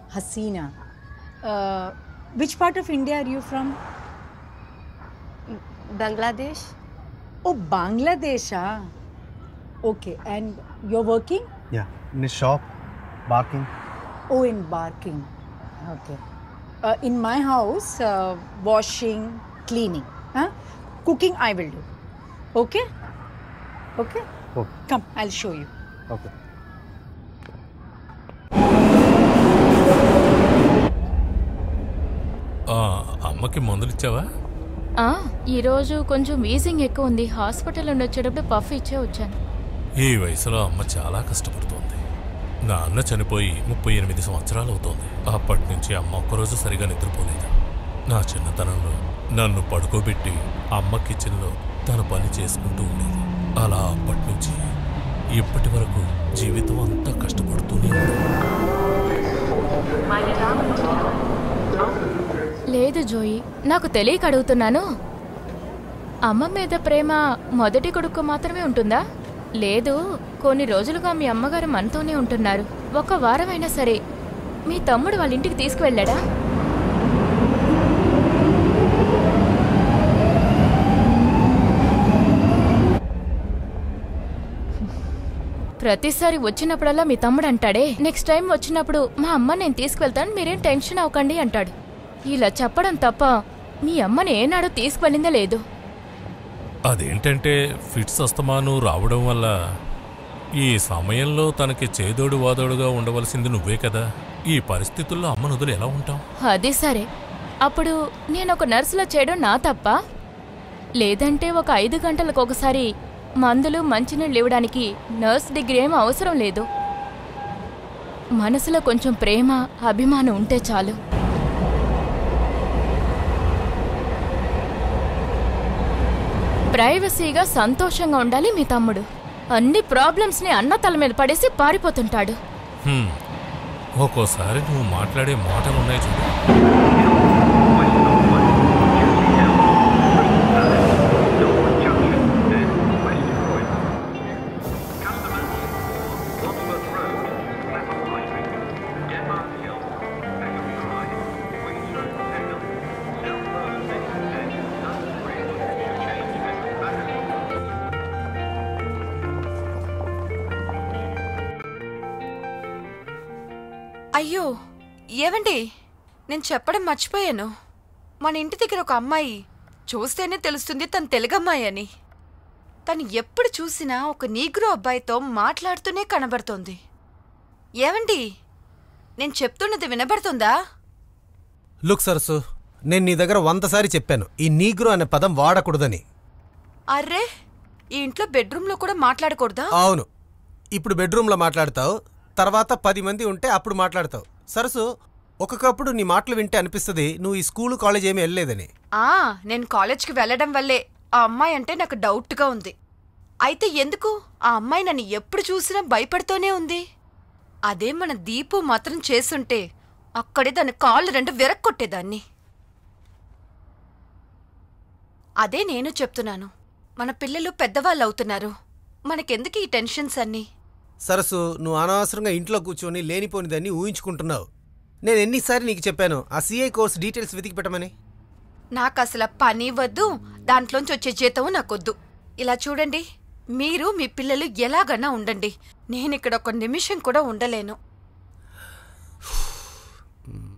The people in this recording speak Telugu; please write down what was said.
Hasina. Uh, which part of India are you from? Bangladesh? Oh, Bangladesh. Ah. Okay, and you're working? Yeah, in a shop, barking. Oh, in barking. Okay. Uh, in my house, uh, washing, cleaning. Huh? Cooking, I will do. Okay? Okay? Okay. Come, I'll show you. Okay. ఆ, అమ్మకి మందులు ఇచ్చావా ఆ, ఈరోజు కొంచెం వీజింగ్ ఎక్కువ ఉంది హాస్పిటల్ నుండి వచ్చేటప్పుడు పఫ్ ఇచ్చే వచ్చాను ఈ వయసులో అమ్మ చాలా కష్టపడుతోంది నాన్న చనిపోయి ముప్పై ఎనిమిది సంవత్సరాలు అవుతోంది అప్పటి నుంచి అమ్మ ఒక్కరోజు సరిగా నిద్రపోలేదు నా చిన్నతనంలో నన్ను పడుకోబెట్టి అమ్మ కిచెన్లో తన పని చేసుకుంటూ ఉండేది అలా అప్పటి నుంచి ఇప్పటి వరకు జీవితం అంతా కష్టపడుతూనే ఉంది లేదు జోయి నాకు తెలియక అడుగుతున్నాను అమ్మ మీద ప్రేమ మొదటి కొడుకు మాత్రమే ఉంటుందా లేదు కొన్ని రోజులుగా మీ అమ్మగారు మనతోనే ఉంటున్నారు ఒక వారమైనా సరే మీ తమ్ముడు వాళ్ళ ఇంటికి తీసుకువెళ్ళాడా ప్రతిసారి వచ్చినప్పుడల్లా మీ తమ్ముడు అంటాడే నెక్స్ట్ టైం వచ్చినప్పుడు మా అమ్మ నేను తీసుకువెళ్తాను మీరేం టెన్షన్ అవ్వకండి అంటాడు ఇలా చెప్పడం తప్ప మీ అమ్మని ఏనాడో తీసుకువెళ్ళిందే లేదు అదేంటంటే ఫిట్స్ అస్తమాను రావడం వల్ల ఈ సమయంలో తనకి చేదోడు వాదోడుగా ఉండవలసింది నువ్వే కదా ఈ పరిస్థితుల్లో అమ్మను వదిలి ఎలా ఉంటాం అది సరే అప్పుడు నేను ఒక నర్సులా చేయడం నా తప్ప లేదంటే ఒక ఐదు గంటలకు ఒకసారి మందులు మంచినీళ్ళు ఇవ్వడానికి నర్స్ డిగ్రీ ఏం అవసరం లేదు మనసులో కొంచెం ప్రేమ అభిమానం ఉంటే చాలు ప్రైవసీగా సంతోషంగా ఉండాలి మీ తమ్ముడు అన్ని ప్రాబ్లమ్స్ని అన్న తల మీద పడేసి పారిపోతుంటాడు హ్మ్. ఒక్కోసారి నువ్వు మాట్లాడే మాటలు ఉన్నాయి చూడు అయ్యో ఏవండి నేను చెప్పడం మర్చిపోయాను మన ఇంటి దగ్గర ఒక అమ్మాయి చూస్తేనే తెలుస్తుంది తను తెలుగమ్మాయి అని తను ఎప్పుడు చూసినా ఒక నీగ్రో అబ్బాయితో మాట్లాడుతూనే కనబడుతోంది ఏవండి నేను చెప్తున్నది వినబడుతుందా లుక్ సరసు నేను నీ దగ్గర వందసారి చెప్పాను ఈ నీగ్రో అనే పదం వాడకూడదని అర్రే ఈ ఇంట్లో బెడ్రూమ్లో కూడా మాట్లాడకూడదా అవును ఇప్పుడు బెడ్రూమ్లో మాట్లాడతావు తర్వాత పది మంది ఉంటే అప్పుడు మాట్లాడతావు సరసు ఒక్కొక్కప్పుడు నీ మాటలు వింటే అనిపిస్తుంది నువ్వు ఈ స్కూలు కాలేజ్ ఏమీ వెళ్ళలేదని ఆ నేను కాలేజ్కి వెళ్ళడం వల్లే ఆ అమ్మాయి అంటే నాకు డౌట్గా ఉంది అయితే ఎందుకు ఆ అమ్మాయి నన్ను ఎప్పుడు చూసినా భయపడుతూనే ఉంది అదే మన దీపు మాత్రం చేసుంటే అక్కడే దాని కాళ్ళు రెండు విరక్కొట్టేదాన్ని అదే నేను చెప్తున్నాను మన పిల్లలు పెద్దవాళ్ళు అవుతున్నారు మనకెందుకు ఈ టెన్షన్స్ అన్నీ సరసు నువ్వు అనవసరంగా ఇంట్లో కూర్చొని లేనిపోనిదాన్ని ఊహించుకుంటున్నావు నేను ఎన్నిసార్లు నీకు చెప్పాను ఆ సిఐ కోర్స్ డీటెయిల్స్ వెతికి పెట్టమని నాకు అసలు ఆ పని వద్దు దాంట్లోంచి వచ్చే జీతం నాకొద్దు ఇలా చూడండి మీరు మీ పిల్లలు ఎలాగన్నా ఉండండి నేను ఇక్కడ ఒక నిమిషం కూడా ఉండలేను